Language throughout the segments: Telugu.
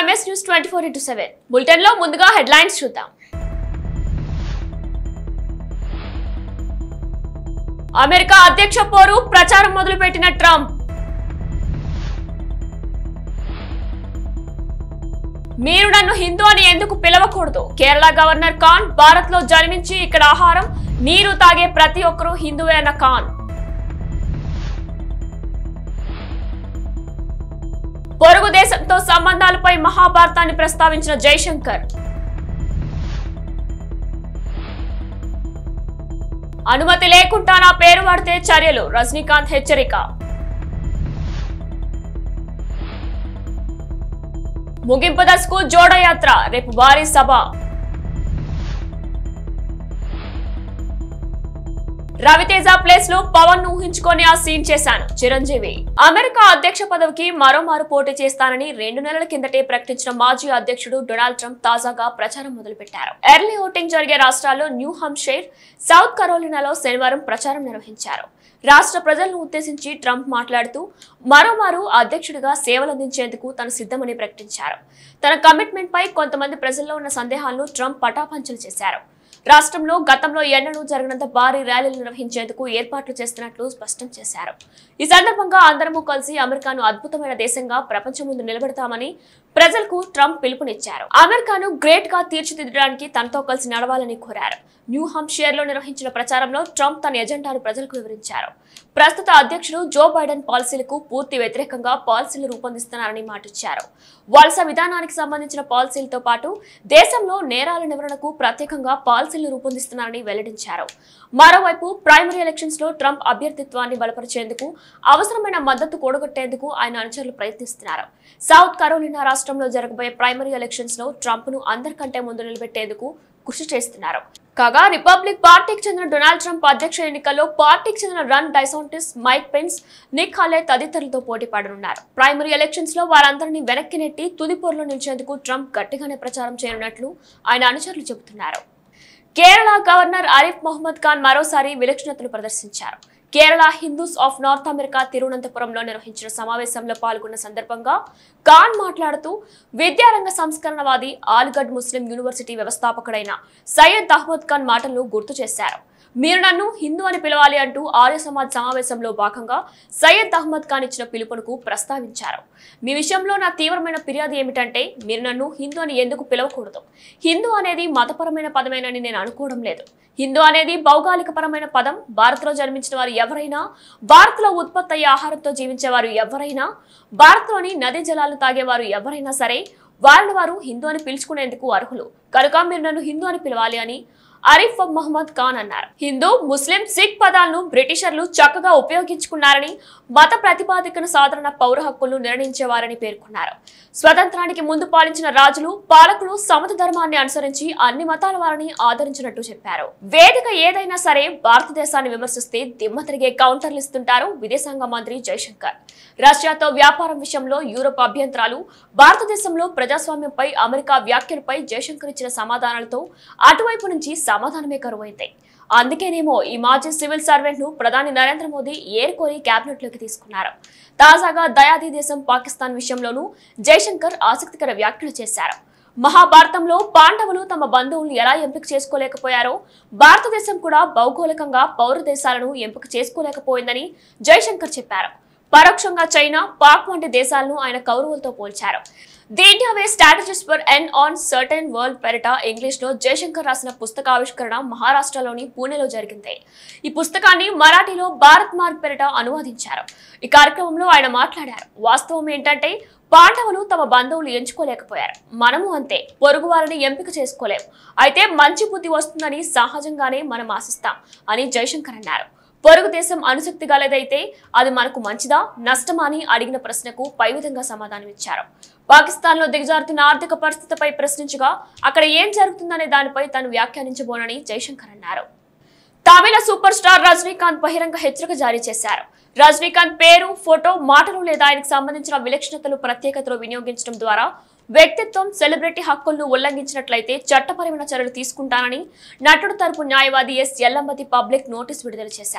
MS news twenty four into seven bulletin లో ముందుగా హెడ్లైన్స్ చూద్దాం అమెరికా అధ్యక్ష పోరు ప్రచారం మొదలుపెట్టిన ట్రంప్ మీరు నన్ను హిందూ అని ఎందుకు పిలవకూడదు కేరళ గవర్నర్ ఖాన్ భారత్ లో జన్మించి ఇక్కడ ఆహారం నీరు తాగే ప్రతి ఒక్కరూ హిందువే అన్న ఖాన్ పొరుగు దేశంతో సంబంధాలపై మహాభారతాన్ని ప్రస్తావించిన జైశంకర్ అనుమతి లేకుండా నా పేరు వాడితే చర్యలు రజనీకాంత్ హెచ్చరిక ముగింపు దశకు జోడయాత్ర రేపు భారీ సభ రవితేజ ప్లేస్ లో పవన్ ను ఊహించుకొని ఆ సీన్ చేశాను చిరంజీవి అమెరికా అధ్యక్ష పదవికి మరోమారు పోటీ చేస్తానని రెండు నెలల కిందటే ప్రకటించిన మాజీ అధ్యక్షుడు డొనాల్డ్ ట్రంప్ తాజాగా ప్రచారం మొదలుపెట్టారు ఎర్లీ ఓటింగ్ జరిగే రాష్ట్రాల్లో న్యూ హంషైర్ సౌత్ కరోలినాలో శనివారం ప్రచారం నిర్వహించారు రాష్ట్ర ప్రజలను ఉద్దేశించి ట్రంప్ మాట్లాడుతూ మరోమారు అధ్యక్షుడిగా సేవలందించేందుకు తాను సిద్ధమని ప్రకటించారు తన కమిట్మెంట్ పై కొంతమంది ప్రజల్లో ఉన్న సందేహాలను ట్రంప్ పటాపంచలు చేశారు రాష్ట్రంలో గతంలో ఎన్నడూ జరగనంత భారీ ర్యాలీలు నిర్వహించేందుకు ఏర్పాట్లు చేస్తున్నట్లు స్పష్టం చేశారు ఈ సందర్భంగా అందరము కలిసి అమెరికాను అద్భుతమైన దేశంగా ప్రపంచం ముందు నిలబెడతామని ప్రజలకు ట్రంప్ పిలుపునిచ్చారు అమెరికాను గ్రేట్ గా తీర్చిదిద్దడానికి తనతో కలిసి నడవాలని కోరారు న్యూ హంషియర్ లో నిర్వహించిన ప్రచారంలో ట్రంప్ తన ఎజెండాను ప్రజలకు వివరించారు ప్రస్తుత అధ్యక్షుడు జో బైడెన్ పాలసీలకు పూర్తి వ్యతిరేకంగా పాలసీలు రూపొందిస్తున్నారని మాటిచ్చారు వలస విధానానికి సంబంధించిన పాలసీలతో పాటు దేశంలో నేరాల నివారణకు ప్రత్యేకంగా పాలసీలు రూపొందిస్తున్నారని వెల్లడించారు మరోవైపు ప్రైమరీ ఎలక్షన్స్ లో ట్రంప్ అభ్యర్థిత్వాన్ని బలపరిచేందుకు అవసరమైన మద్దతు కూడగొట్టేందుకు ఆయన అనుచరులు ప్రయత్నిస్తున్నారు సౌత్ కరోలినా రాష్ట్రంలో జరగబోయే ప్రైమరీ ఎలక్షన్స్ లో ట్రంప్ ను అందరికంటే ముందు నిలబెట్టేందుకు కృషి చేస్తున్నారు కాగా రిపబ్లిక్ పార్టీకి చెందిన డొనాల్డ్ ట్రంప్ అధ్యక్ష ఎన్నికల్లో పార్టీకి చెందిన Ron DeSantis Mike Pence Nikki Haley తదితరులతో పోటీ పడనున్నారు ప్రైమరీ ఎలక్షన్స్ లో వారందరినీ వెనక్కి నెట్టి తుది పోరులో నిలిచేందుకు ట్రంప్ గట్టిగానే ప్రచారం చేయనున్నట్లు ఆయన అనుచరులు చెబుతున్నారు కేరళ గవర్నర్ ఆరిఫ్ మొహమ్మద్ ఖాన్ మరోసారి విలక్షణతను ప్రదర్శించారు Kerala Hindus of North America తిరువనంతపురంలో నిర్వహించిన సమావేశంలో పాల్గొన్న సందర్భంగా ఖాన్ మాట్లాడుతూ విద్యారంగ సంస్కరణవాది ఆల్గఢ్ ముస్లిం యూనివర్సిటీ వ్యవస్థాపకుడైన సయ్యద్ అహ్మద్ ఖాన్ మాటలను గుర్తు చేశారు మీరు నన్ను హిందూ అని పిలవాలి అంటూ ఆర్య సమాజ్ సమావేశంలో భాగంగా సయ్యద్ అహ్మద్ ఖాన్ ఇచ్చిన పిలుపునకు ప్రస్తావించారు మీ విషయంలో నా తీవ్రమైన ఫిర్యాదు ఏమిటంటే మీరు నన్ను హిందూ అని ఎందుకు పిలవకూడదు హిందూ అనేది మతపరమైన పదమేనని నేను అనుకోవడం లేదు హిందూ అనేది భౌగోళికపరమైన పదం భారత్లో జన్మించిన వారు ఎవరైనా భారత్లో ఉత్పత్తి అయ్యే ఆహారంతో జీవించే వారు ఎవరైనా భారత్లోని నదీ జలాలు తాగేవారు ఎవరైనా సరే వారిని వారు హిందూ అని పిలుచుకునేందుకు అర్హులు కనుక మీరు నన్ను హిందూ అని పిలవాలి అని ఆరిఫ్ మహమ్మద్ ఖాన్ అన్నారు హిందూ ముస్లిం సిక్ పదాలను బ్రిటిషర్లు చక్కగా ఉపయోగించుకున్నారని మత ప్రతిపాదికన సాధారణ పౌర హక్కులను నిర్ణయించేవారని పేర్కొన్నారు స్వతంత్రానికి ముందు పాలించిన రాజులు పాలకులు సమత ధర్మాన్ని అనుసరించి అన్ని మతాల వారిని ఆదరించినట్టు చెప్పారు వేదిక ఏదైనా సరే భారతదేశాన్ని విమర్శిస్తే దిమ్మ తిరిగే కౌంటర్లు ఇస్తుంటారు విదేశాంగ మంత్రి జైశంకర్ రష్యాతో వ్యాపారం విషయంలో యూరోప్ అభ్యంతరాలు భారతదేశంలో ప్రజాస్వామ్యంపై అమెరికా వ్యాఖ్యలపై జయశంకర్ ఇచ్చిన సమాధానాలతో అటువైపు నుంచి సమాధానమే కరువైంది అందుకేనేమో ఈ మాజీ సివిల్ సర్వెంట్ ను ప్రధాని నరేంద్ర మోదీ ఏరుకోరి కేబినెట్ లోకి తీసుకున్నారు తాజాగా దయాది దేశం పాకిస్తాన్ విషయంలోనూ జైశంకర్ ఆసక్తికర వ్యాఖ్యలు చేశారు మహాభారతంలో పాండవులు తమ బంధువులను ఎలా ఎంపిక చేసుకోలేకపోయారో భారతదేశం కూడా భౌగోళికంగా పౌర దేశాలను ఎంపిక చేసుకోలేకపోయిందని జైశంకర్ చెప్పారు పరోక్షంగా చైనా పాక్ వంటి దేశాలను ఆయన కౌరవులతో పోల్చారు the India way strategist for an uncertain world పెరట ఇంగ్లీష్ లో జయశంకర్ రాసిన పుస్తకావిష్కరణ మహారాష్ట్రలోని పూణేలో జరిగింది ఈ పుస్తకాన్ని మరాఠీలో భారత్ మార్గ్ పెరట అనువాదించారు ఈ కార్యక్రమంలో ఆయన మాట్లాడారు వాస్తవం ఏంటంటే పాండవులు తమ బంధువులు ఎంచుకోలేకపోయారు మనము అంతే పొరుగు వారిని ఎంపిక చేసుకోలేం అయితే మంచి బుద్ధి వస్తుందని సహజంగానే మనం ఆశిస్తాం అని జయశంకర్ అన్నారు పొరుగు దేశం అనుశక్తి గలదైతే అది మనకు మంచిదా నష్టమా అని అడిగిన ప్రశ్నకు పై విధంగా సమాధానమిచ్చారు పాకిస్తాన్ లో దిగజారుతున్న ఆర్థిక పరిస్థితిపై ప్రశ్నించగా అక్కడ ఏం జరుగుతుందనే దానిపై తాను వ్యాఖ్యానించబోనని జైశంకర్ అన్నారు తమిళ సూపర్ స్టార్ రజనీకాంత్ బహిరంగ హెచ్చరిక జారీ చేశారు రజనీకాంత్ పేరు ఫోటో మాటలు లేదా ఆయనకు సంబంధించిన విలక్షణతలు ప్రత్యేకతలు వినియోగించడం ద్వారా వ్యక్తిత్వం సెలబ్రిటీ హక్కులను ఉల్లంఘించినట్లయితే చట్టపరమైన చర్యలు తీసుకుంటానని నటుడు తరపు న్యాయవాది ఎస్ ఎల్లంబతి పబ్లిక్ నోటీస్ విడుదల చేశారు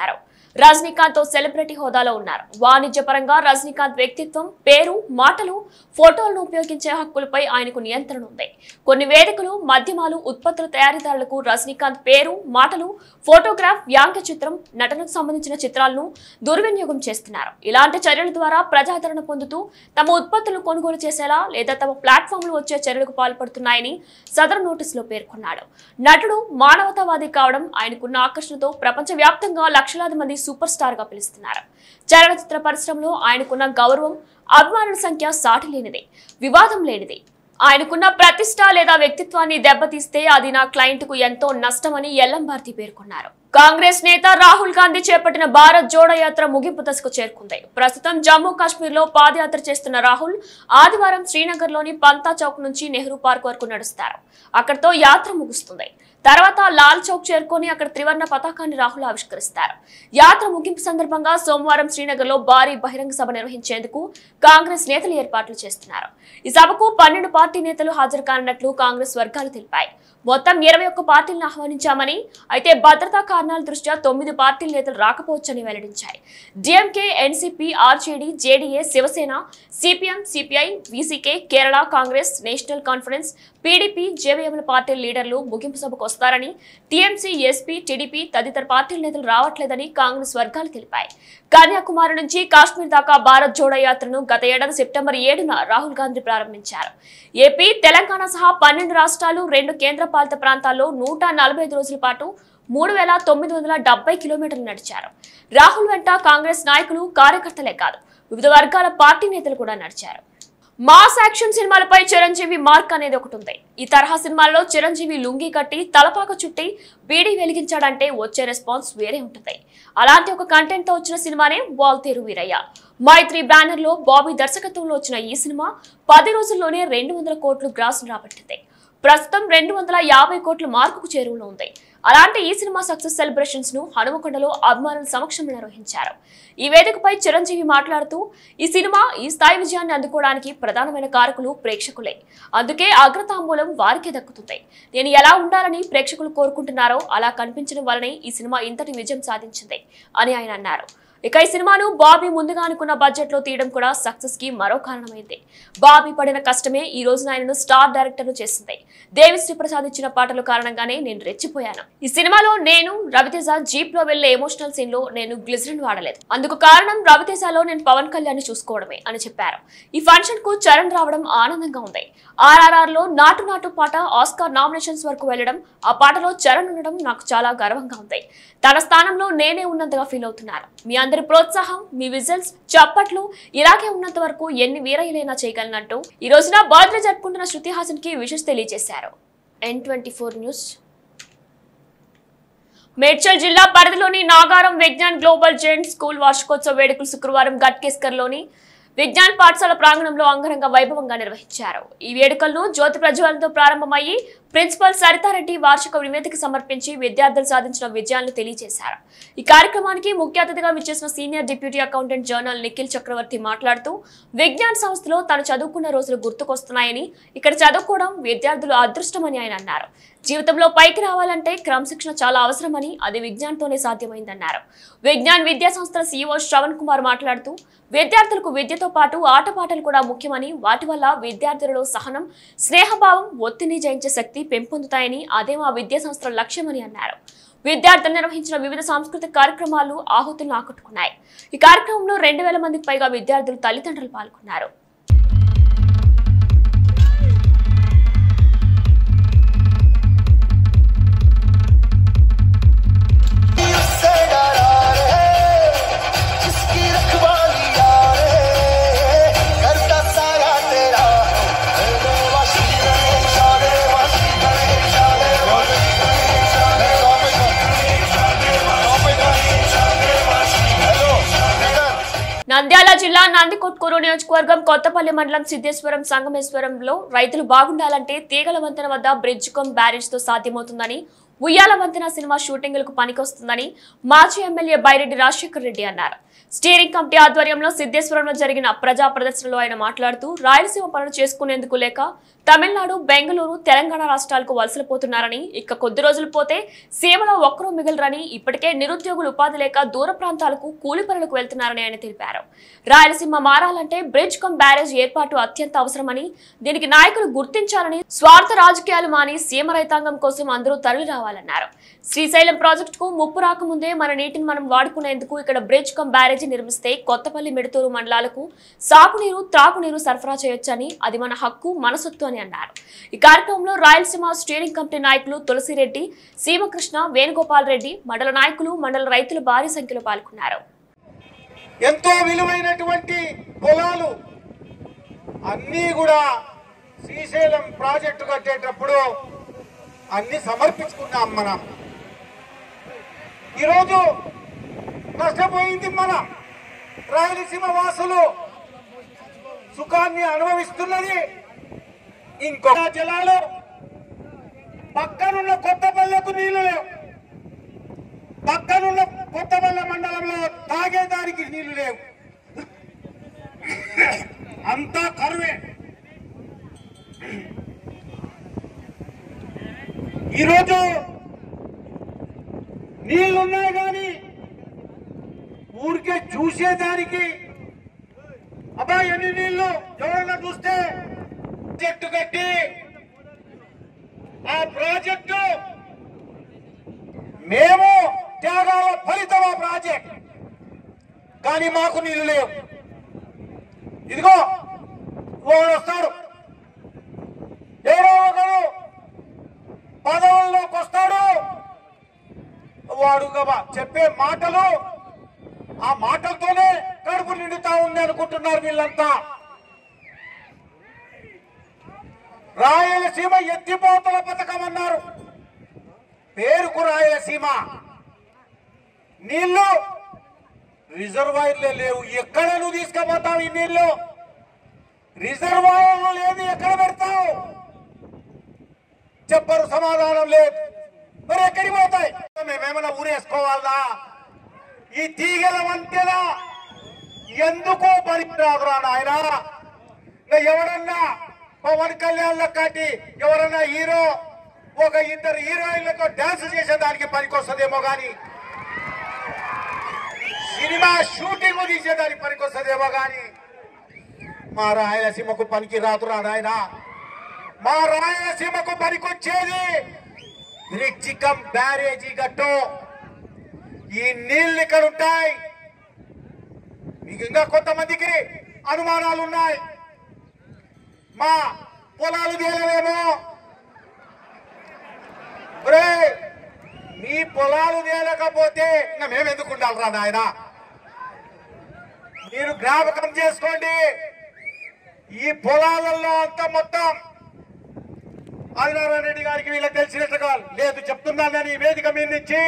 రజనీకాంత్ తో సెలబ్రిటీ హోదాలో ఉన్నారు వాణిజ్యపరంగా రజనీకాంత్ వ్యక్తిత్వం పేరు మాటలు ఫోటోలను ఉపయోగించే హక్కులపై ఆయనకు నియంత్రణ ఉంది కొన్ని వేదికలు మాధ్యమాలు ఉత్పత్తుల తయారీదారులకు రజనీకాంత్ పేరు మాటలు ఫోటోగ్రాఫ్ వ్యాంగ్య చిత్రం నటనకు సంబంధించిన చిత్రాలను దుర్వినియోగం చేస్తున్నారు ఇలాంటి చర్యల ద్వారా ప్రజాదరణ పొందుతూ తమ ఉత్పత్తులను కొనుగోలు చేసేలా లేదా తమ ప్లాట్ఫామ్లు వచ్చే చర్యలకు పాల్పడుతున్నాయని సదరు నోటీసులో పేర్కొన్నాడు నటుడు మానవతావాది కావడం ఆయనకున్న ఆకర్షణతో ప్రపంచవ్యాప్తంగా లక్షలాది మంది సూపర్ స్టార్ గా పిలుస్తున్నారు చలనచిత్ర పరిశ్రమలో ఆయనకున్న గౌరవం అభిమానుల సంఖ్య సాటి లేనిది వివాదం లేనిది ఆయనకున్న ప్రతిష్ట లేదా వ్యక్తిత్వాన్ని దెబ్బతీస్తే అది నా క్లయింట్కు ఎంతో నష్టమని ఎల్లం భారతి పేర్కొన్నారు కాంగ్రెస్ నేత రాహుల్ గాంధీ చేపట్టిన భారత్ జోడో యాత్ర ముగింపు దశకు చేరుకుంది ప్రస్తుతం జమ్మూ కాశ్మీర్ లో పాదయాత్ర చేస్తున్న రాహుల్ ఆదివారం శ్రీనగర్ లోని పంతా చౌక్ నుంచి నెహ్రూ పార్క్ వరకు నడుస్తారు అక్కడితో యాత్ర ముగుస్తుంది తర్వాత లాల్ చౌక్ చేరుకొని అక్కడ త్రివర్ణ పతాకాన్ని రాహుల్ ఆవిష్కరిస్తారు యాత్ర ముగింపు సందర్భంగా సోమవారం శ్రీనగర్ లో భారీ బహిరంగ సభ నిర్వహించేందుకు కాంగ్రెస్ నేతలు ఏర్పాట్లు చేస్తున్నారు ఈ సభకు పన్నెండు పార్టీ నేతలు హాజరు కానున్నట్లు కాంగ్రెస్ వర్గాలు తెలిపాయి మొత్తం ఇరవై ఒక్క పార్టీలను ఆహ్వానించామని అయితే భద్రతా కారణాల దృష్ట్యా తొమ్మిది పార్టీల నేతలు రాకపోవచ్చని వెల్లడించాయి DMK NCP RJD JDA Shivsena CPM CPI VCK Kerala Congress National Conference PDP జేవీఎంల పార్టీల లీడర్లు ముగింపు సభకు వస్తారని టీఎంసీ ఎస్పీ టీడీపీ తదితర పార్టీల నేతలు రావట్లేదని కాంగ్రెస్ వర్గాలు తెలిపాయి కన్యాకుమారి నుంచి కాశ్మీర్ దాకా భారత్ జోడో యాత్రను గత ఏడాది సెప్టెంబర్ ఏడున రాహుల్ గాంధీ ప్రారంభించారు ఏపీ తెలంగాణ సహా పన్నెండు రాష్ట్రాలు రెండు కేంద్రపాలిత ప్రాంతాల్లో నూట నలభై ఐదు రోజుల పాటు మూడు వేల తొమ్మిది వందల డెబ్బై కిలోమీటర్లు నడిచారు రాహుల్ వెంట కాంగ్రెస్ నాయకులు కార్యకర్తలే కాదు వివిధ వర్గాల పార్టీ నేతలు కూడా నడిచారు మాస్ యాక్షన్ సినిమాలపై చిరంజీవి మార్క్ అనేది ఒకటి ఉంది ఈ తరహా సినిమాల్లో చిరంజీవి లుంగి కట్టి తలపాక చుట్టి బీడీ వెలిగించాడంటే వచ్చే రెస్పాన్స్ వేరే ఉంటుంది అలాంటి ఒక కంటెంట్ తో వచ్చిన సినిమానే వాల్తేరు వీరయ్య మైత్రి బ్యానర్ లో బాబీ దర్శకత్వంలో వచ్చిన ఈ సినిమా పది రోజుల్లోనే రెండు వందల కోట్లు గ్రాస్ రాబట్టింది ప్రస్తుతం రెండు వందల యాభై కోట్ల మార్కుకు చేరువలో ఉంది అలాంటి ఈ సినిమా సక్సెస్ సెలబ్రేషన్స్ ను హనుమకొండలో అభిమానుల సమక్షంలో నిర్వహించారు ఈ వేదికపై చిరంజీవి మాట్లాడుతూ ఈ సినిమా ఈ స్థాయి విజయాన్ని అందుకోవడానికి ప్రధానమైన కారకులు ప్రేక్షకులే అందుకే అగ్రతాంబూలం వారికే దక్కుతుంది నేను ఎలా ఉండాలని ప్రేక్షకులు కోరుకుంటున్నారో అలా కనిపించడం వల్లనే ఈ సినిమా ఇంతటి విజయం సాధించింది అని ఆయన అన్నారు ఇక ఈ సినిమాను బాబీ ముందుగా అనుకున్న బడ్జెట్ లో తీయడం కూడా సక్సెస్ కి మరో కారణమైంది బాబీ పడిన కష్టమే ఈ రోజు ఆయనను స్టార్ డైరెక్టర్ ను చేసింది దేవిశ్రీ ప్రసాద్ ఇచ్చిన పాటల కారణంగానే నేను రెచ్చిపోయాను ఈ సినిమాలో నేను రవితేజ జీప్ లో వెళ్లే ఎమోషనల్ సీన్ లో నేను గ్లిజరిన్ వాడలేదు అందుకు కారణం రవితేజలో నేను పవన్ కళ్యాణ్ చూసుకోవడమే అని చెప్పారు ఈ ఫంక్షన్ కు చరణ్ రావడం ఆనందంగా ఉంది ఆర్ఆర్ఆర్ లో నాటు నాటు పాట ఆస్కార్ నామినేషన్స్ వరకు వెళ్లడం ఆ పాటలో చరణ్ ఉండడం నాకు చాలా గర్వంగా ఉంది తన స్థానంలో నేనే ఉన్నంతగా ఫీల్ అవుతున్నాను మీ అందరి ప్రోత్సాహం మీ విజల్స్ చప్పట్లు ఇలాగే ఉన్నంత వరకు ఎన్ని వీరయ్యలైనా చేయగలనంటూ ఈ రోజున బర్త్డే జరుపుకుంటున్న శృతి హాసన్ కి విషెస్ తెలియజేశారు N twenty four news Medchal జిల్లా పరిధిలోని Nagaram Vignan global gen school వార్షికోత్సవ వేడుకలు శుక్రవారం గట్కేస్కర్లోని విజ్ఞాన్ పాఠశాల ప్రాంగణంలో అంగరంగ వైభవంగా నిర్వహించారు ఈ వేడుకలను జ్యోతి ప్రజ్వలనతో ప్రారంభమయ్యి ప్రిన్సిపల్ సరితారెడ్డి వార్షిక నివేదిక సమర్పించి విద్యార్థులు సాధించిన విజయాలను తెలియజేశారు ఈ కార్యక్రమానికి ముఖ్య అతిథిగా విచ్చేసిన senior deputy accountant general Nikhil Chakravarthy మాట్లాడుతూ విజ్ఞాన్ సంస్థలో తాను చదువుకున్న రోజులు గుర్తుకొస్తున్నాయని ఇక్కడ చదువుకోవడం విద్యార్థులు అదృష్టమని ఆయన అన్నారు జీవితంలో పైకి రావాలంటే క్రమశిక్షణ చాలా అవసరమని అది విజ్ఞాన్తోనే సాధ్యమైందన్నారు విజ్ఞాన్ విద్యా సంస్థల సీఈఓ శ్రవణ్ కుమార్ మాట్లాడుతూ విద్యార్థులకు విద్యతో పాటు ఆటపాటలు కూడా ముఖ్యమని వాటి వల్ల విద్యార్థులలో సహనం స్నేహభావం ఒత్తిడిని జయించే శక్తి పెంపొందుతాయని అదే మా విద్యా సంస్థల లక్ష్యమని అన్నారు విద్యార్థులు నిర్వహించిన వివిధ సాంస్కృతిక కార్యక్రమాలు ఆహుతులను ఆకట్టుకున్నాయి ఈ కార్యక్రమంలో రెండు వేల మందికి పైగా విద్యార్థులు తల్లిదండ్రులు పాల్గొన్నారు से डरा रहे जिसकी रखवाली यार है करता सारा तेरा हृदय वासी रहे शादे वासी रहे शादे वासी रहे शादे वासी हेलो लीडर నంద్యాల జిల్లా నందికొట్కూరు నియోజకవర్గం కొత్తపల్లి మండలం సిద్ధేశ్వరం సంగమేశ్వరంలో రైతులు బాగుండాలంటే తీగల వంతెన వద్ద బ్రిడ్జ్ కమ్ బ్యారేజ్ తో సాధ్యమవుతుందని ఉయ్యాల వంతెన సినిమా షూటింగులకు పనికొస్తుందని మాజీ ఎమ్మెల్యే బైరెడ్డి రాజశేఖర్ రెడ్డి అన్నారు స్టీరింగ్ కమిటీ ఆధ్వర్యంలో సిద్ధేశ్వరంలో జరిగిన ప్రజా ప్రదర్శనలో ఆయన మాట్లాడుతూ రాయలసీమ పనులు చేసుకునేందుకు లేక తమిళనాడు బెంగళూరు తెలంగాణ రాష్ట్రాలకు వలసలు పోతున్నారని ఇక కొద్ది రోజులు పోతే సీమలో ఒక్కరూ మిగలరని ఇప్పటికే నిరుద్యోగులు ఉపాధి లేక దూర ప్రాంతాలకు కూలి పనులకు వెళ్తున్నారని ఆయన తెలిపారు రాయలసీమ మారాలంటే బ్రిడ్జ్ కమ్ బ్యారేజ్ ఏర్పాటు అత్యంత అవసరమని దీనికి నాయకులు గుర్తించాలని స్వార్థ రాజకీయాలు మాని సీమ రైతాంగం కోసం అందరూ తరలి రావాలన్నారు శ్రీశైలం ప్రాజెక్టుకు ముప్పు రాకముందే మన నీటిని మనం వాడుకునేందుకు ఇక్కడ బ్రిడ్జ్ కమ్ బ్యారేజీ నిర్మిస్తే కొత్తపల్లి మిడతూరు మండలాలకు సాగునీరు త్రాగునీరు సరఫరా చేయొచ్చని అది మన హక్కు మన సొత్తు అని అన్నారు ఈ కార్యక్రమంలో రాయలసీమ స్టీరింగ్ కమిటీ నాయకులు తులసిరెడ్డి సీమకృష్ణ వేణుగోపాల్ రెడ్డి మండల నాయకులు మండల రైతులు భారీ సంఖ్యలో పాల్గొన్నారు ఎంతో విలువైనటువంటి పొలాలు అన్నీ కూడా శ్రీశైలం ప్రాజెక్టు కట్టేటప్పుడు అన్ని సమర్పించుకున్నాం మనం ఈరోజు నష్టపోయింది మనం రాయలసీమ వాసులు సుఖాన్ని అనుభవిస్తున్నది ఇంకొక జలాలు పక్కనున్న కొత్తపల్లెకు నీళ్లు లేవు పక్కనున్న కొత్తపల్లె మండలంలో తాగేదానికి నీళ్లు లేవు అంతా కరువే ఈరోజు నీళ్లున్నాయి కానీ ఊరికే చూసేదానికి అబ్బా ఎన్ని నీళ్లు ఎవరైనా చూస్తే చెట్టు కట్టి ఆ ప్రాజెక్టు మేము త్యాగాల ఫలితం ఆ ప్రాజెక్ట్ కానీ మాకు నీళ్లు లేవు ఇదిగో వాడు వస్తాడు ఎవరో ఒకడు పదవుల్లోకి వస్తాడు వాడు గబా చెప్పే మాటలు ఆ మాటలతోనే కడుపు నిండుతా ఉంది అనుకుంటున్నారు వీళ్ళంతా రాయలసీమ ఎత్తిపోతల పథకం అన్నారు పేరుకు రాయలసీమ నీళ్లు రిజర్వాయర్లే లేవు ఎక్కడ నువ్వు తీసుకుపోతావు ఈ నీళ్లు రిజర్వాయర్లు లేదు ఎక్కడ పెడతావు చెప్పరు సమాధానం లేదు మరి ఎక్కడికి పోతాయి మేమేమైనా ఊరేసుకోవాలా ఈ తీగల వంతెన ఎందుకు పనికిరాదురా నాయన ఇంకా ఎవరన్నా పవన్ కళ్యాణ్ కాటి ఎవరన్నా హీరో ఒక ఇద్దరు హీరోయిన్లతో డాన్స్ చేసేదానికి పనికొస్తుందేమో గాని సినిమా షూటింగ్ తీసేదానికి పనికొస్తుందేమో గాని మా రాయలసీమకు పనికి రాదురా నాయన మా రాయలసీమకు పనికొచ్చేది రిచికం బ్యారేజీ గట్టు ఈ నీళ్లు ఇక్కడ ఉంటాయి మీకు ఇంకా కొంతమందికి అనుమానాలు ఉన్నాయి మా పొలాలు తేలవేమో ఒరేయ్, మీ పొలాలు తేలకపోతే ఇంకా మేము ఎందుకు ఉండాలిరా నాయన మీరు జ్ఞాపకం చేసుకోండి ఈ పొలాలలో అంతా మొత్తం ఆదినారాయణ రెడ్డి గారికి వీళ్ళకి తెలిసినట్టుగా లేదు చెప్తున్నానని ఈ వేదిక మీద నుంచి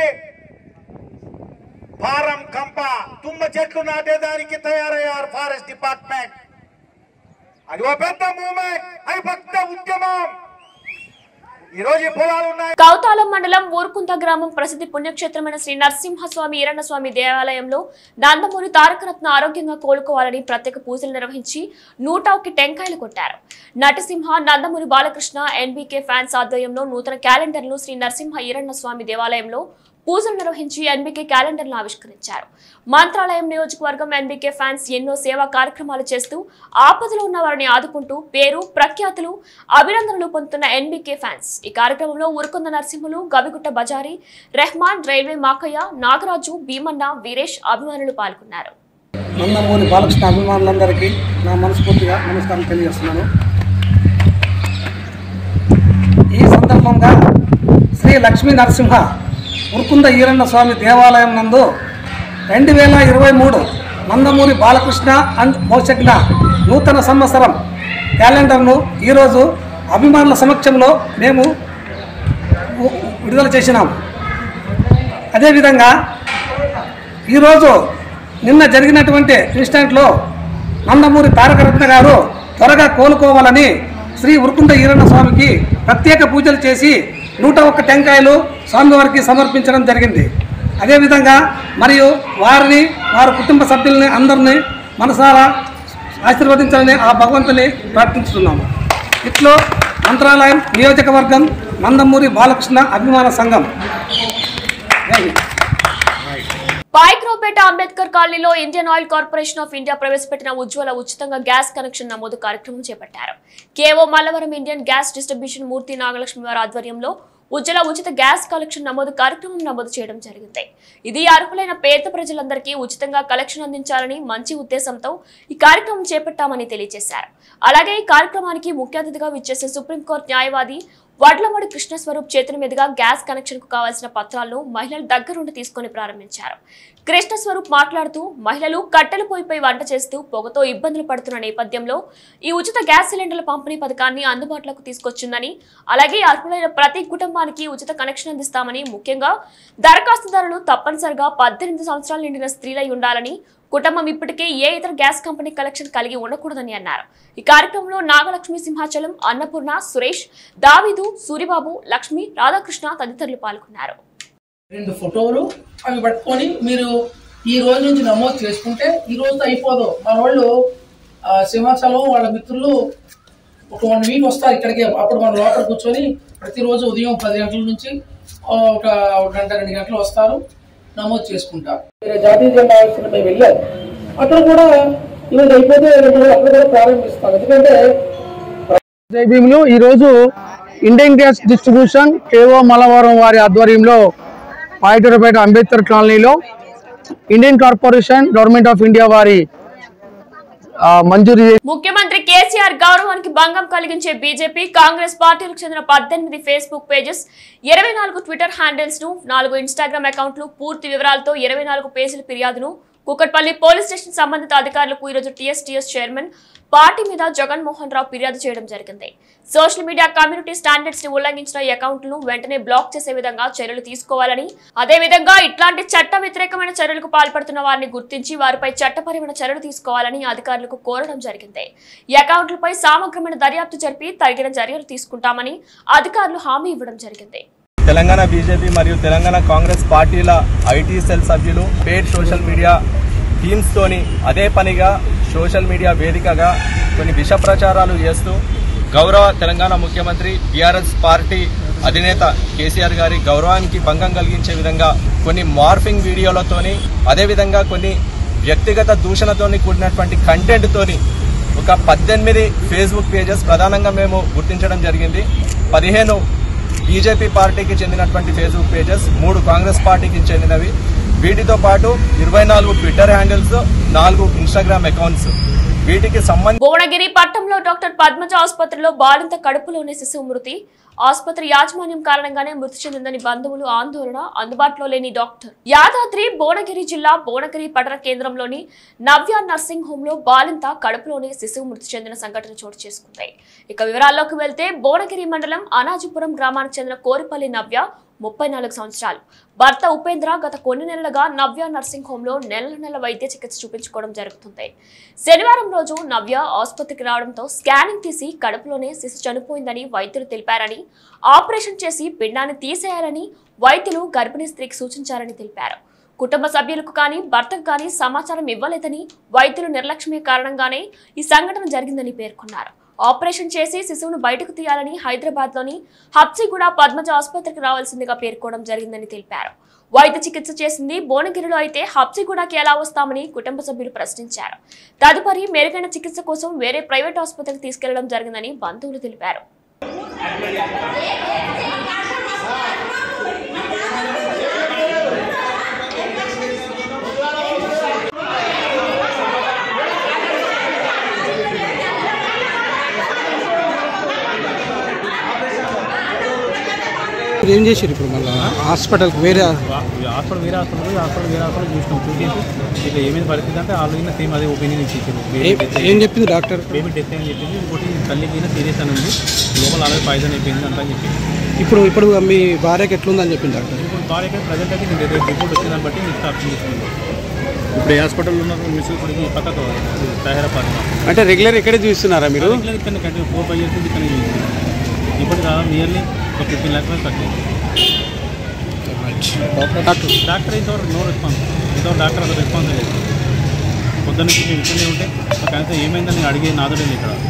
ఫారం కంప తుమ్మ చెట్లు నాటేదానికి తయారయ్యారు ఫారెస్ట్ డిపార్ట్మెంట్ అది ఒక పెద్ద మూమెంట్ అది పెద్ద ఉద్యమం ఈ రోజు ఈ పొలాలు ఉన్నాయి కౌతాలం మండలం ఊరుకుంట గ్రామం ప్రసిద్ధి పుణ్యక్షేత్రమైన శ్రీ నరసింహస్వామి ఈరన్నస్వామి దేవాలయంలో నందమూరి తారకరత్న ఆరోగ్యంగా కోలుకోవాలని ప్రత్యేక పూజలు నిర్వహించి నూట ఒక్క టెంకాయలు కొట్టారు నటసింహ నందమూరి బాలకృష్ణ ఎన్బీకే ఫ్యాన్స్ ఆధ్వర్యంలో నూతన క్యాలెండర్ను శ్రీ నరసింహ ఈరన్న స్వామి దేవాలయంలో పూజలు నిర్వహించి ఎన్బీకే క్యాలెండర్ను ఆవిష్కరించారు మంత్రాలయం నియోజకవర్గం ఎన్బీకే ఫ్యాన్స్ ఎన్నో సేవా కార్యక్రమాలు చేస్తూ ఆపదలో ఉన్న వారిని ఆదుకుంటూ పేరు ప్రఖ్యాతులు అభినందనలు పొందుతున్న ఎన్బీకే ఫ్యాన్స్ ఈ కార్యక్రమంలో ఉరుకొంద నరసింహులు గవిగుట్ట బజారి రెహమాన్ రైల్వే మాకయ్య నాగరాజు భీమన్న వీరేష్ అభిమానులు పాల్గొన్నారు నందమూరి బాలకృష్ణ అభిమానులందరికీ నా మనస్ఫూర్తిగా నమస్కారం తెలియజేస్తున్నాను ఈ సందర్భంగా శ్రీ లక్ష్మీ నరసింహ ఉరుకుంద ఈరన్న స్వామి దేవాలయం నందు రెండు వేల ఇరవై మూడు నందమూరి బాలకృష్ణ అండ్ మోసజ్ఞ నూతన సంవత్సరం క్యాలెండర్ను ఈరోజు అభిమానుల సమక్షంలో మేము వు- విడుదల చేసినాం అదేవిధంగా ఈరోజు నిన్న జరిగినటువంటి ఇన్సిడెంట్లో నందమూరి తారకరత్న గారు త్వరగా కోలుకోవాలని శ్రీ ఉరుకుంట ఈరన్న స్వామికి ప్రత్యేక పూజలు చేసి నూట ఒక్క టెంకాయలు స్వామివారికి సమర్పించడం జరిగింది అదేవిధంగా మరియు వారిని వారి కుటుంబ సభ్యుల్ని అందరినీ మనసారా ఆశీర్వదించాలని ఆ భగవంతుని ప్రార్థించుతున్నాము ఇట్లో మంత్రాలయం నియోజకవర్గం నందమూరి బాలకృష్ణ అభిమాన సంఘం జై హింద్. పాయిక్రోపేట అంబేద్కర్ కాలనీలో Indian oil corporation of India ప్రవేశపెట్టిన ఉజ్వల ఉచితంగా గ్యాస్ కనెక్షన్ నమోదు కార్యక్రమం చేపట్టారు కేవో Mallavaram Indian gas distribution Murthy Nagalakshmi వారి ఆధ్వర్యంలో ఉజ్వల ఉచిత గ్యాస్ కలెక్షన్ నమోదు కార్యక్రమం నమోదు చేయడం జరిగింది ఇది అర్హులైన పేద ప్రజలందరికీ ఉచితంగా కలెక్షన్ అందించాలని మంచి ఉద్దేశంతో ఈ కార్యక్రమం చేపట్టామని తెలియజేశారు అలాగే ఈ కార్యక్రమానికి ముఖ్య అతిథిగా విచ్చేసే సుప్రీంకోర్టు న్యాయవాది వడ్లమడి కృష్ణస్వరూప్ చేతుల మీదుగా గ్యాస్ కనెక్షన్ కు కావాల్సిన పత్రాలను మహిళల దగ్గరుండి తీసుకొని ప్రారంభించారు కృష్ణస్వరూప్ మాట్లాడుతూ మహిళలు కట్టెల పొయ్యిపై వంట చేస్తూ పొగతో ఇబ్బందులు పడుతున్న నేపథ్యంలో ఈ ఉచిత గ్యాస్ సిలిండర్ల పంపిణీ పథకాన్ని అందుబాటులోకి తీసుకొచ్చిందని అలాగే అర్హులైన ప్రతి కుటుంబానికి ఉచిత కనెక్షన్ అందిస్తామని ముఖ్యంగా దరఖాస్తుదారులు తప్పనిసరిగా పద్దెనిమిది సంవత్సరాలు నిండిన స్త్రీలై ఉండాలని కుటుంబం ఇప్పటికే ఏ ఇతర గ్యాస్ కంపెనీ కలెక్షన్ కలిగి ఉండకూడదని అన్నారు ఈ కార్యక్రమంలో నాగలక్ష్మి సింహాచలం అన్నపూర్ణ సురేష్ దావిదు సూరిబాబు లక్ష్మి రాధాకృష్ణ తదితరులు పాల్గొన్నారు రెండు ఫోటోలు అవి పట్టుకొని మీరు ఈ రోజు నుంచి నమోదు చేసుకుంటే ఈ రోజుతో అయిపోదు మన వాళ్ళు ఆ, సింహాచలం వాళ్ళ మిత్రులు ఒక వన్ వీక్ వస్తారు ఇక్కడికి అప్పుడు మన లోపల కూర్చొని ప్రతిరోజు ఉదయం పది గంటల నుంచి ఆ, ఒక ఒక గంట రెండు గంటలు వస్తారు నమోదు చేసుకుంటారు వేరే జాతీయ జెండా ఆలోచన మేము వెళ్ళాం అక్కడ కూడా ఈరోజు అయిపోతే రెండు రోజులు అక్కడ కూడా ప్రారంభిస్తాం ఎందుకంటే జై భీములు ఈరోజు ఇండియన్ గ్యాస్ డిస్ట్రిబ్యూషన్ కేవో మలవరం వారి ఆధ్వర్యంలో పాయటూరుపేట అంబేద్కర్ కాలనీలో Indian corporation government of India వారి ఆ, మంజూరు చేసిన ముఖ్యమంత్రి కేసీఆర్ గౌరవానికి భంగం కలిగించే బీజేపీ కాంగ్రెస్ పార్టీలకు చెందిన పద్దెనిమిది ఫేస్బుక్ పేజెస్ ఇరవై నాలుగు ట్విట్టర్ హ్యాండిల్స్ ను నాలుగు ఇన్స్టాగ్రామ్ అకౌంట్లు పూర్తి వివరాలతో ఇరవై నాలుగు పేజీల ఫిర్యాదును కుకట్పల్లి పోలీస్ స్టేషన్ సంబంధిత అధికారులకు ఈరోజు టీఎస్టీఎస్ చైర్మన్ పార్టీ మీద జగన్మోహన్ రావు ఫిర్యాదు చేయడం జరిగింది సోషల్ మీడియా కమ్యూనిటీ స్టాండర్డ్స్ ని ఉల్లంఘించిన ఈ అకౌంట్లను వెంటనే బ్లాక్ చేసే విధంగా చర్యలు తీసుకోవాలని అదే విధంగా ఇట్లాంటి చట్ట వ్యతిరేకమైన చర్యలకు పాల్పడుతున్న వారిని గుర్తించి వారిపై చట్టపరమైన చర్యలు తీసుకోవాలని అధికారులకు కోరడం జరిగింది ఈ అకౌంట్లపై సమగ్రమైన దర్యాప్తు జరిపి తగిన చర్యలు తీసుకుంటామని అధికారులు హామీ ఇవ్వడం జరిగింది తెలంగాణ బీజేపీ మరియు తెలంగాణ కాంగ్రెస్ పార్టీల ఐటీ సెల్ సభ్యులు పేడ్ సోషల్ మీడియా టీమ్స్ తోని అదే పనిగా సోషల్ మీడియా వేదికగా కొన్ని విష ప్రచారాలు చేస్తూ గౌరవ తెలంగాణ ముఖ్యమంత్రి బీఆర్ఎస్ పార్టీ అధినేత కేసీఆర్ గారి గౌరవానికి భంగం కలిగించే విధంగా కొన్ని మార్ఫింగ్ వీడియోలతోని అదేవిధంగా కొన్ని వ్యక్తిగత దూషణతోని కూడినటువంటి కంటెంట్ తోని ఒక పద్దెనిమిది ఫేస్బుక్ పేజెస్ ప్రధానంగా మేము గుర్తించడం జరిగింది పదిహేను బీజేపీ పార్టీకి చెందినటువంటి ఫేస్బుక్ పేజెస్ మూడు కాంగ్రెస్ పార్టీకి చెందినవి వీటితో పాటు ఇరవై నాలుగు ట్విట్టర్ హ్యాండిల్స్ నాలుగు ఇన్స్టాగ్రామ్ అకౌంట్స్ వీటికి సంబంధించి భువనగిరి పట్టణంలో డాక్టర్ పద్మజ ఆసుపత్రిలో బాలింత కడుపులోనే శిశువు మృతి ఆసుపత్రి యాజమాన్యం కారణంగానే మృతి చెందిందని బంధువులు ఆందోళన అందుబాటులో లేని డాక్టర్ యాదాద్రి భువనగిరి జిల్లా భువనగిరి పట్టణ కేంద్రంలోని నవ్య నర్సింగ్ హోమ్ లో బాలింత కడుపులోనే శిశువు మృతి చెందిన సంఘటన చోటు చేసుకుంది ఇక వివరాల్లోకి వెళ్తే భువనగిరి మండలం అనాజిపురం గ్రామానికి చెందిన కోరిపల్లి నవ్య ముప్పై నాలుగు సంవత్సరాలు భర్త ఉపేంద్ర గత కొన్ని నెలలుగా నవ్య నర్సింగ్ హోమ్ లో నెల నెల వైద్య చికిత్స చూపించుకోవడం జరుగుతుంది శనివారం రోజు నవ్య ఆసుపత్రికి రావడంతో స్కానింగ్ తీసి కడుపులోనే శిశు చనిపోయిందని వైద్యులు తెలిపారని ఆపరేషన్ చేసి పిండాన్ని తీసేయాలని వైద్యులు గర్భిణీ స్త్రీకి సూచించారని తెలిపారు కుటుంబ సభ్యులకు కానీ భర్తకు కానీ సమాచారం ఇవ్వలేదని వైద్యులు నిర్లక్ష్యమే కారణంగానే ఈ సంఘటన జరిగిందని పేర్కొన్నారు ఆపరేషన్ చేసి శిశువును బయటకు తీయాలని హైదరాబాద్ లోని హబ్సిగూడ పద్మజ ఆసుపత్రికి రావాల్సిందిగా పేర్కోవడం జరిగిందని తెలిపారు వైద్య చికిత్స చేసింది భువనగిరిలో అయితే హబ్సిగూడకి ఎలా వస్తామని కుటుంబ సభ్యులు ప్రశ్నించారు తదుపరి మెరుగైన చికిత్స కోసం వేరే ప్రైవేట్ ఆసుపత్రికి తీసుకెళ్లడం జరిగిందని బంధువులు తెలిపారు ఏం చేసారు ఇప్పుడు మళ్ళీ హాస్పిటల్ వేరే హాస్పిటల్ వేరే హాస్పిటల్ పోయి హాస్పిటల్ వేరే హాస్పిటల్ చూసినాం చూసేసి ఇట్లా ఏమైంది పరిస్థితి అంటే వాళ్ళు అయినా సేమ్ అదే ఒపీనియన్ ఇచ్చేసారు ఏ- ఏం చెప్పింది డాక్టర్ బేబీ డెత్ అని చెప్పింది ఇంకోటి తల్లికి అయినా సీరియస్ అని ఉంది లోపల అలాగే పాయిజన్ అయిపోయింది అంతా అని చెప్పింది ఇప్పుడు ఇప్పుడు మీ భార్యకి ఎట్లుందని చెప్పింది డాక్టర్ ఇప్పుడు భార్య ప్రజెంట్ అయితే నేను రేపు రిపోర్ట్ వచ్చిన దాన్ని బట్టి నేను స్టాప్ చేస్తున్నాను ఇప్పుడు ఏ హాస్పిటల్లో ఉన్నారు మిస్ ఇప్పుడు ఈ పక్కకు హైదరాబాద్ అంటే రెగ్యులర్ ఇక్కడే చూస్తున్నారా మీరు ఇక్కడ కంటిన్యూ ఫోర్ ఫైవ్ ఇయర్స్ ఇక్కడ ఇప్పుడు నియర్లీ ఒక ఫిఫ్టీన్ ల్యాక్స్ మీద ఖర్చు డాక్టర్ డాక్టర్ ఇంతవరకు నో రెస్పాన్స్ ఇంతవరకు డాక్టర్ అసలు రెస్పాన్స్ లేదు పొద్దున్న నుంచి మేము ఇక్కడనే ఉంటే కనీసం ఏమైందని నేను అడిగే నాదుడే లేదు ఇక్కడ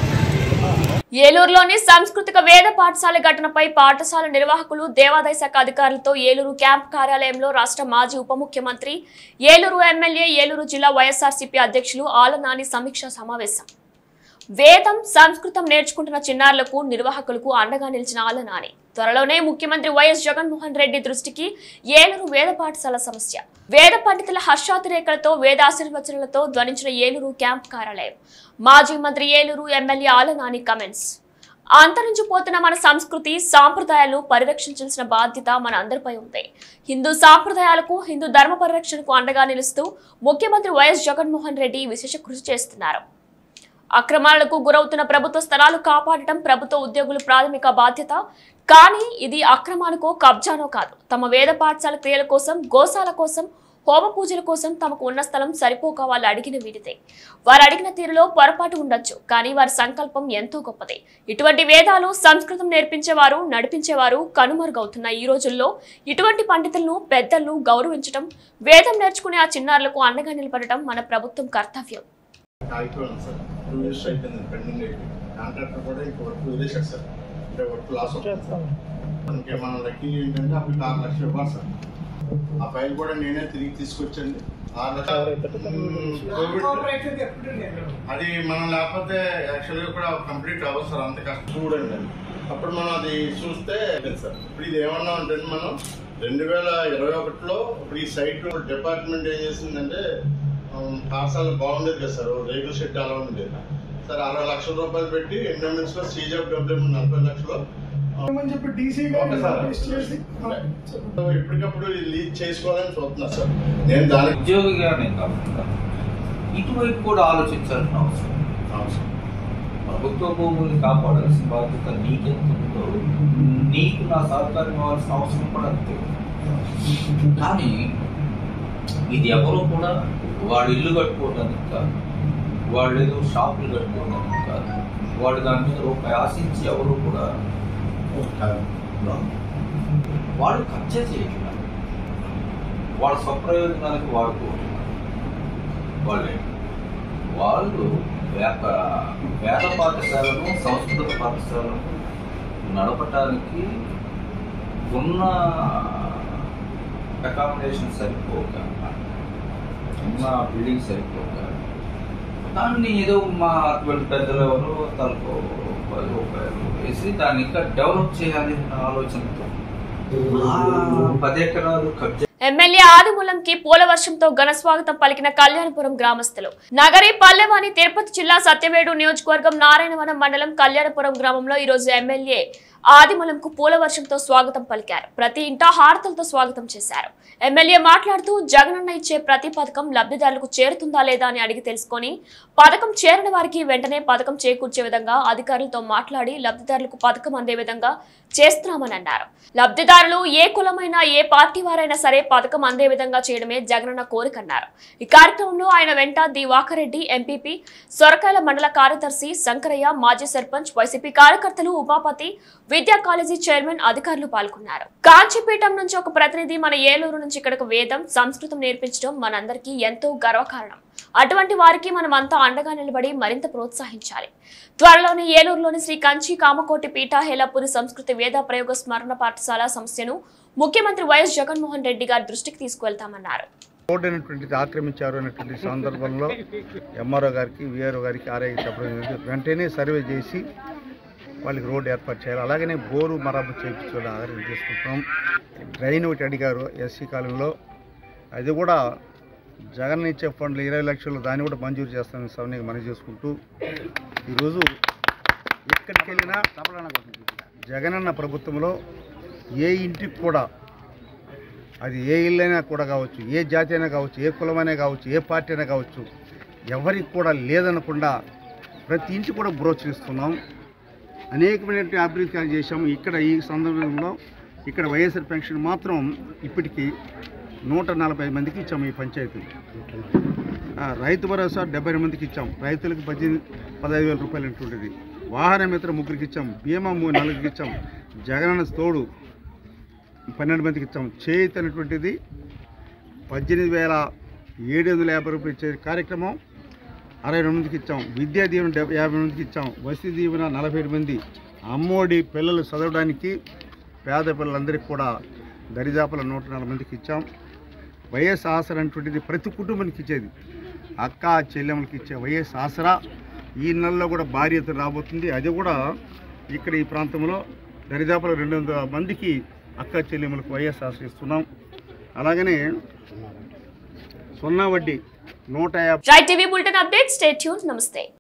ఏలూరులోని సాంస్కృతిక వేద పాఠశాల ఘటనపై పాఠశాల నిర్వాహకులు దేవాదాయ శాఖ అధికారులతో ఏలూరు క్యాంప్ కార్యాలయంలో రాష్ట్ర మాజీ ఉప ముఖ్యమంత్రి ఏలూరు ఎమ్మెల్యే ఏలూరు జిల్లా వైఎస్ఆర్సీపీ అధ్యక్షులు ఆలనాని సమీక్షా సమావేశం వేదం సంస్కృతం నేర్చుకుంటున్న చిన్నారులకు నిర్వాహకులకు అండగా నిలిచిన ఆలనాని త్వరలోనే ముఖ్యమంత్రి వైఎస్ జగన్మోహన్ రెడ్డి దృష్టికి ఏలూరు వేద పాఠశాల సమస్య వేద పండితుల హర్షాతిరేకలతో వేదాశీర్వచనలతో ధ్వనించిన ఏలూరు క్యాంప్ కార్యాలయం మాజీ మంత్రి ఏలూరు ఎమ్మెల్యే ఆలనాని కమెంట్స్ అంతరించిపోతున్న మన సంస్కృతి సాంప్రదాయాలు పరిరక్షించాల్సిన బాధ్యత మన అందరిపై ఉంది హిందూ సాంప్రదాయాలకు హిందూ ధర్మ పరిరక్షణకు అండగా నిలుస్తూ ముఖ్యమంత్రి వైఎస్ జగన్మోహన్ రెడ్డి విశేష కృషి చేస్తున్నారు అక్రమాలకు గురవుతున్న ప్రభుత్వ స్థలాలు కాపాడటం ప్రభుత్వ ఉద్యోగుల ప్రాథమిక బాధ్యత కానీ ఇది అక్రమానికో కబ్జానో కాదు తమ వేద పాఠశాల క్రియల కోసం గోశాల కోసం హోమ పూజల కోసం తమకు ఉన్న స్థలం సరిపోక వాళ్ళు అడిగిన వీటిదే వారు అడిగిన తీరులో పొరపాటు ఉండొచ్చు కానీ వారి సంకల్పం ఎంతో గొప్పది ఇటువంటి వేదాలు సంస్కృతం నేర్పించేవారు నడిపించేవారు కనుమరుగవుతున్న ఈ రోజుల్లో ఇటువంటి పండితులను పెద్దలను గౌరవించడం వేదం నేర్చుకునే ఆ చిన్నారులకు అండగా నిలబడటం మన ప్రభుత్వం కర్తవ్యం ఆగిపోయాను సార్ టూ ఇయర్స్ అయిపోయింది పెండింగ్ అయిపోయింది కాంట్రాక్టర్ కూడా ఇంక వర్క్ వదిలేశారు సార్ అంటే వర్క్ లాస్ అవుతుంది ఇంకే మన లక్కీ ఏంటంటే అప్పుడు ఆరు లక్షలు ఇవ్వాలి సార్ ఆ ఫైల్ కూడా నేనే తిరిగి తీసుకొచ్చండి ఆరు లక్షలు మ్మ్, కోవిడ్ అది మనం లేకపోతే యాక్చువల్గా కూడా కంప్లీట్ అవ్వదు సార్ అంత కష్టం చూడండి అది. అప్పుడు మనం అది చూస్తే సార్ ఇప్పుడు ఇది ఏమన్నా అంటే మనం రెండు వేల ఇరవై ఒకటిలో ఇప్పుడు ఈ సైట్ డిపార్ట్మెంట్ ఏం చేసిందంటే ఉమ్, పాఠశాల బాగుండేది కదా సార్ రేగుల షెడ్ అలా ఉండేది సార్ అరవై లక్షల రూపాయలు పెట్టి ఎండోమెంట్స్ లో సీజాబ్ డబ్బులు నలభై లక్షలు చెప్పి డీసీ ఓకే సార్ సో ఇప్పటికప్పుడు లీజ్ చేసుకోవాలని చూస్తున్నా సార్ నేను దానికి ఉద్యోగిగా నేను కాకుండా ఇటువైపు కూడా ఆలోచించాల్సిన అవసరం అవసరం ప్రభుత్వ భూముల్ని కాపాడాల్సిన బాధ్యత నీకెంత ఉందో నీకు నా సహకారం ఇవ్వాల్సిన అవసరం కూడా అంతే కానీ ఇది ఎవరో కూడా వాడు ఇల్లు కట్టుకోవడానికి కాదు వాళ్ళు ఏదో షాపులు కట్టుకోవడానికి కాదు వాడు దాని మీద రూపాయి ఆశించి ఎవరు కూడా వాళ్ళు కబ్జా చేయట్లేదు వాళ్ళ స్వప్రయోజనాలకు వాడుకోవట్లేదు వాళ్ళే వాళ్ళు వేద వేద పాఠశాలను సంస్కృత పాఠశాలను నడపటానికి ఉన్న అకామిడేషన్ సరిపోక ఉన్న బిల్డింగ్ సరిపోక దాన్ని ఏదో మా అటువంటి పెద్దలు ఎవరు తలకు పది రూపాయలు వేసి దాన్ని ఇంకా డెవలప్ చేయాలి అన్న ఆలోచనతో ఆ పది ఎకరాలు కబ్జా ఎమ్మెల్యే ఆదిమూలంకి పూల వర్షంతో ఘన స్వాగతం పలికిన కళ్యాణపురం గ్రామస్తులు నగరి పల్లెవాని తిరుపతి జిల్లా సత్యవేడు నియోజకవర్గం నారాయణవనం మండలం కళ్యాణపురం గ్రామంలో ఈ రోజు ఎమ్మెల్యే ఆదిమూలంకు పూల వర్షంతో స్వాగతం పలికారు ప్రతి ఇంటా హారతలతో స్వాగతం చేశారు ఎమ్మెల్యే మాట్లాడుతూ జగనన్న ఇచ్చే ప్రతి పథకం లబ్ధిదారులకు చేరుతుందా లేదా అని అడిగి తెలుసుకొని పథకం చేరని వారికి వెంటనే పథకం చేకూర్చే విధంగా అధికారులతో మాట్లాడి లబ్ధిదారులకు పథకం అందే విధంగా చేస్తున్నామని అన్నారు లబ్ధిదారులు ఏ కులమైనా ఏ పార్టీ వారైనా సరే పథకం అందే విధంగా చేయడమే జగనన్న కోరికన్నారు ఈ కార్యక్రమంలో ఆయన వెంట దివాకర్ రెడ్డి ఎంపీపీ సొరకాయల మండల కార్యదర్శి శంకరయ్య మాజీ సర్పంచ్ వైసీపీ కార్యకర్తలు ఉమాపతి విద్యా కాలేజీ చైర్మన్ అధికారులు పాల్గొన్నారు కాంచీపీఠం నుంచి ఒక ప్రతినిధి మన ఏలూరు నుంచి ఇక్కడకు వేదం సంస్కృతం నేర్పించడం మనందరికీ ఎంతో గర్వకారణం అటువంటి వారికి మనం అంతా అండగా నిలబడి మరింత ప్రోత్సహించాలి త్వరలోనే ఏలూరులోని శ్రీ కంచి కామకోటి పీఠ హేలాపురి సంస్కృతి వేద ప్రయోగ స్మరణ పాఠశాల సమస్యను ముఖ్యమంత్రి వైఎస్ జగన్మోహన్ రెడ్డి గారి దృష్టికి తీసుకువెళ్తామన్నారు రోడ్ అనేటువంటిది ఆక్రమించారు అనేటువంటి సందర్భంలో ఎంఆర్ఓ గారికి విఆర్ఓ గారికి ఆర్ఐకి చెప్పడం జరిగింది వెంటనే సర్వే చేసి వాళ్ళకి రోడ్డు ఏర్పాటు చేయాలి అలాగనే బోరు మరమ్మతు చేయించుకోవాలి ఆధారం తీసుకుంటున్నాం డ్రైన్ ఒకటి అడిగారు ఎస్సీ కాలంలో అది కూడా జగన్ ఇచ్చే ఫండ్లు ఇరవై లక్షలు దాన్ని కూడా మంజూరు చేస్తామని సమయంగా మనం చేసుకుంటూ ఈరోజు ఎక్కడికి వెళ్ళినా జగనన్న ప్రభుత్వంలో ఏ ఇంటికి కూడా అది ఏ ఇల్లైనా కూడా కావచ్చు ఏ జాతి అయినా కావచ్చు ఏ కులమైనా కావచ్చు ఏ పార్టీ అయినా కావచ్చు ఎవరికి కూడా లేదనకుండా ప్రతి ఇంటి కూడా బ్రోచరిస్తున్నాం అనేకమైనటువంటి అభివృద్ధి కార్యాలు చేశాము ఇక్కడ ఈ సందర్భంలో ఇక్కడ వైఎస్ఆర్ పెన్షన్ మాత్రం ఇప్పటికీ నూట నలభై మందికి ఇచ్చాము ఈ పంచాయతీ ఆ, రైతు భరోసా డెబ్బై మందికి ఇచ్చాం రైతులకు పద్దెనిమిది పదహైదు వేల రూపాయలు ఉంటుండేది వాహన మిత్ర ముగ్గురికి ఇచ్చాం బీమా మూ- నలుగురికి ఇచ్చాం జగనన్న తోడు పన్నెండు మందికి ఇచ్చాం చేయిత్ అనేటువంటిది పద్దెనిమిది వేల ఏడు వందల యాభై రూపాయలు ఇచ్చే కార్యక్రమం అరవై రెండు మందికి ఇచ్చాం విద్యా దీవెన డెబ్బై యాభై మందికి ఇచ్చాం వసతి దీవెన నలభై ఏడు మంది అమ్మోడి పిల్లలు చదవడానికి పేద పిల్లలందరికీ కూడా దరిదాపుల నూట నలభై మందికి ఇచ్చాం వైఎస్ ఆసరా అనేటువంటిది ప్రతి కుటుంబానికి ఇచ్చేది అక్క చెల్లెమ్మలకి ఇచ్చే వైఎస్ ఆసరా ఈ నెలలో కూడా భారీ ఎత్తున రాబోతుంది అది కూడా ఇక్కడ ఈ ప్రాంతంలో దరిదాపుల రెండు వందల మందికి అక్క చెల్లెమ్మలకు వైఎస్ ఆసరా ఇస్తున్నాం అలాగనే సున్నా వడ్డీ నూట యాభై right TV bulletin update stay tuned నమస్తే